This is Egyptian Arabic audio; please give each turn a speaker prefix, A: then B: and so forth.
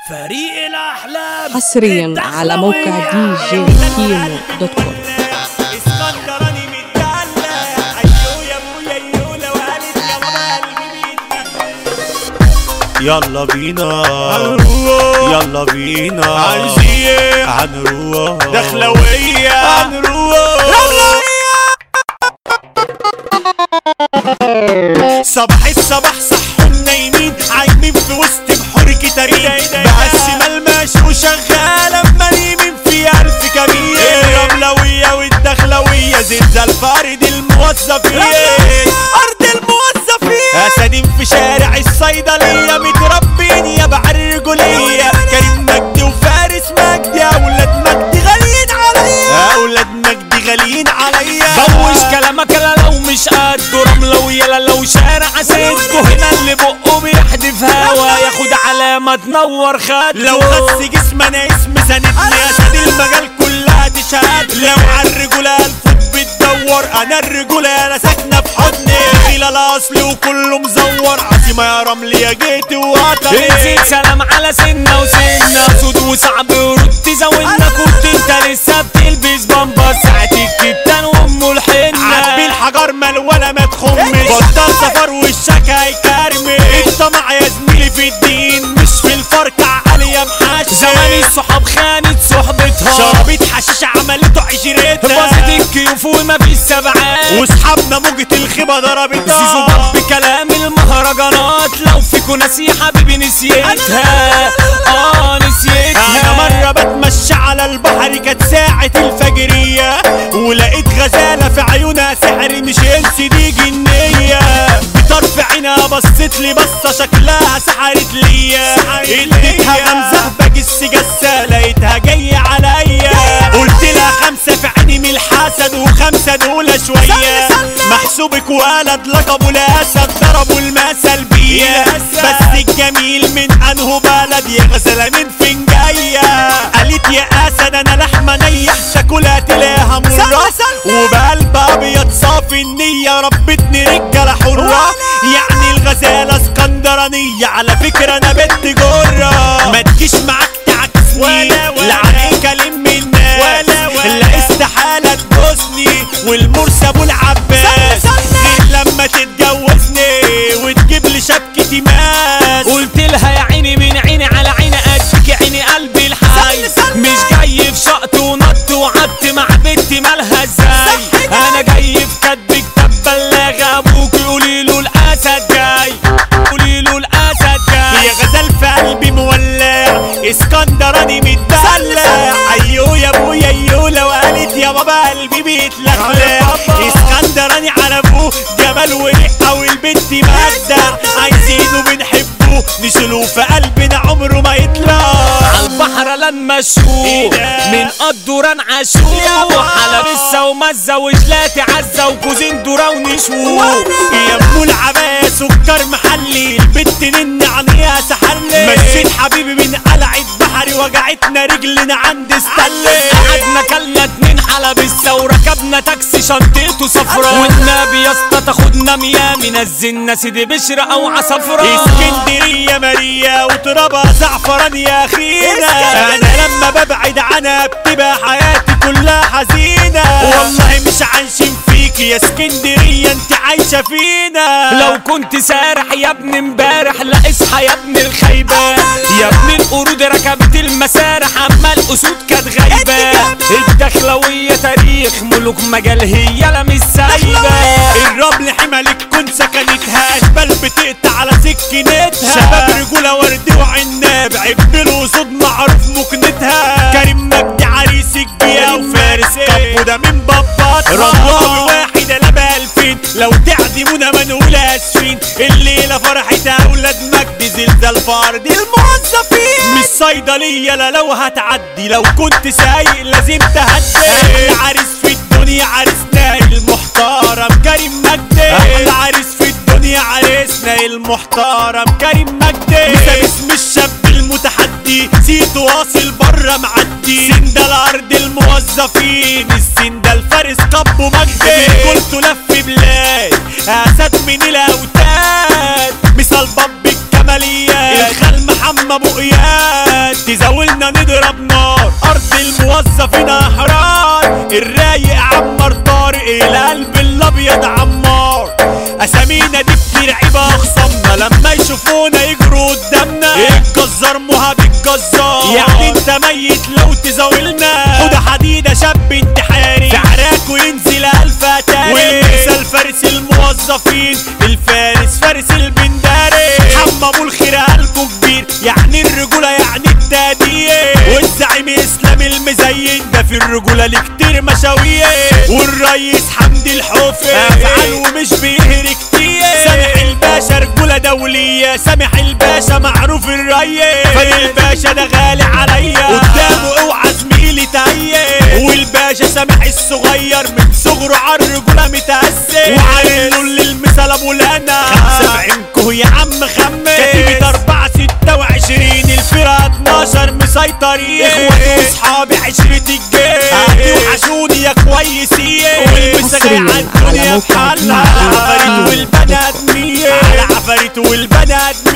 A: فريق الأحلام
B: حصريا على موقع دي جي كيمو دوت كوم
C: اسكندراني متدلع ايوه يا ابويا ايوه لو قالت يا ماما قلبي بيتدلع يلا بينا
A: هنروح
C: يلا بينا
A: عايزين ايه
C: هنروح
A: دخلوية
C: هنروح صباح الصباح صحوا نايمين عايمين في وسط بحور كتارين بقسم الماش وشغالة مريمين في ألف كمين الرملوية والدخلوية زلزال فارد الموظفين أرض الموظفين أسدين في شارع الصيدلية متربين يا بعر الرجولية كريم مجدي وفارس مجدي أولاد مجدي غاليين عليا أولاد مجدي غاليين عليا
A: بوش كلامك لا لو مش قده رملة ويلا لو شارع سيدكو هنا اللي بقه بيحدف هوا ياخد علامة تنور خد
C: لو خس جسم انا اسم سندني اسد المجال كلها تشهد لو على الرجولة الفوت بتدور انا الرجولة انا ساكنة في حضني خلال الاصل وكله مزور عاصمة يا رملي يا جيتي وطني
A: انزل سلام على سنة وسنة سود وصعب ورد تزودنا كنت انت لسه بتلبس بامبر ساعة الكتان وامه الحنة
C: عبي الحجر مال ولا ما تخمش بطل سفر والشك هيكرمش الطمع يا زميلي في الدين مش في الفرقع عالية محشش
A: زمان الصحاب خانت صحبتها
C: شربت حشيش عملته عشرتها
A: باظت الكيوف وما فيش سبعات
C: واصحابنا موجة الخيبة ضربتها
A: زيزو باب بكلام المهرجانات لو فيكو ناسي حبيبي نسيتها اه نسيتها
C: انا مرة بتمشى على البحر كانت ساعة الفجرية ولقيت غزالة في عيونها سحر مش انسي دي جنية بطرف عينها بصت لي بصة شكلها سحرت ليا اديتها غمزة بجس جسة لقيتها جاية عليا قلت لها خمسة في عيني من الحسد وخمسة دول شوية محسوبك ولد لقبه الاسد ضربوا المثل بيا بس الجميل من انه بلد يا غزالة من فين جاية قالت يا اسد انا لحمة نية تاكلها تلاقيها مرة وبقلب ابيض صافي النية ربتني رجالة حرة يعني الغزالة اسكندرانية على فكرة انا بنت جرة ما تجيش معاك تعكسني لعنيك لم الناس لا استحالة تبوسني والمرسى ابو العباس غير لما تتجوزني وتجيب لي شبكة ماس
A: قلت لها يا عيني من عيني على عيني قدك عيني قلبي الحي مش جاي في شقط ونط وعبت مع بنتي مالها ازاي انا جاي في كاتب كتاب بلاغ ابوك قولي له الاسد جاي قولي له الاسد
C: يا
A: جاي
C: غزال في قلبي مولع اسكندراني متدلع ايوه يا ابويا ايوه لو قالت يا بابا قلبي بيتلخلع اسكندراني على ابوه جمال ورقه والبنت مجدع عايزينه بنحبه نشيله في قلبنا عمره ما يطلع
A: البحر لن مشهور
C: إيه ده؟
A: من قدوران عاشور حلب السا ومزة وجلاتي عزة وكوزين دورة ونشور
C: يا ابو العباية سكر محلي البت نن عينيها سحلي مشيت حبيبي من قلعة بحري وجعتنا رجلنا عند استلي
A: قعدنا كلنا اتنين حلب السا وركبنا تاكسي شنطته صفرا والنبي يا اسطى تاخدنا ميامي نزلنا سيدي بشر او عصفرا
C: اسكندرية ماريا وترابها زعفران يا اخينا انا لما ببعد عنها بتبقى حياتي كلها حزينة والله مش عايشين فيك يا اسكندرية انت عايشة فينا
A: لو كنت سارح يا ابن امبارح لا اصحى يا ابن الخيبان يا ابن القرود ركبت المسارح اما الاسود كانت غايبه الدخلويه تاريخ ملوك مجال هي لا مش سايبه
C: الرمل حملك كنت سكنتها البال بتقطع على سكنتها شباب رجولة ورد وعناب عبد الوسود معروف مكنتها كريم مجدي عريس الجيا وفارس كبو ده من بابات رماوي واحد انا بألفين لو تعدمونا ما نقول اسفين الليلة فرحة اولاد مجدي زلزال فرد الموظفين مش صيدلية لا لو هتعدي لو كنت سايق لازم تهدي عريس في الدنيا عريسنا المحترم كريم مجدي احلى عريس في الدنيا عريسنا المحترم كريم مجدي مثل اسم الشاب المتحدي سيت واصل بره معدي سند الارض الموظفين السند الفارس كبو مجدي قلت لف بلاد اسد من الاوتاد مثال باب الكماليات الخال محمد ابو اياد فينا نضرب نار ارض الموظفين احرار الرايق عمر طارق القلب الابيض عمار اسامينا دي بترعب اخصامنا لما يشوفونا يجروا قدامنا الجزار مهاب الجزار يعني انت ميت لو تزاولنا وده حديده شاب انتحاري في عراكه ينزل الف اتاري والمثال فارس الموظفين الفارس فارس البنداري حمى ابو الخير قلبه كبير يعني الرجوله يعني التاديه والزعيم اسلام المزين ده في الرجوله ليه كتير مشاويه والريس حمدي الحوفي افعال ومش بيهري كتير سامح الباشا رجوله دوليه سامح الباشا معروف الريس فادي الباشا ده غالي عليا قدامه اوعى زميلي تهيه والباشا سامح الصغير من صغره على الرجوله متأسس وعلى اللي المثال ابو لنا خمسه بعينكو يا عم خمس كتيبة اربعة ستة وعشرين الفرقة 12 مسيطرين اخواتي واصحابي عشرة الجيش هاتي وحشوني يا كويسين والمسا جاي
B: حصرياً
C: عالدنيا
B: على موقع
C: بحالها
B: دي
C: على
B: جي
C: عفاريت والبنات مية على عفاريت والبنات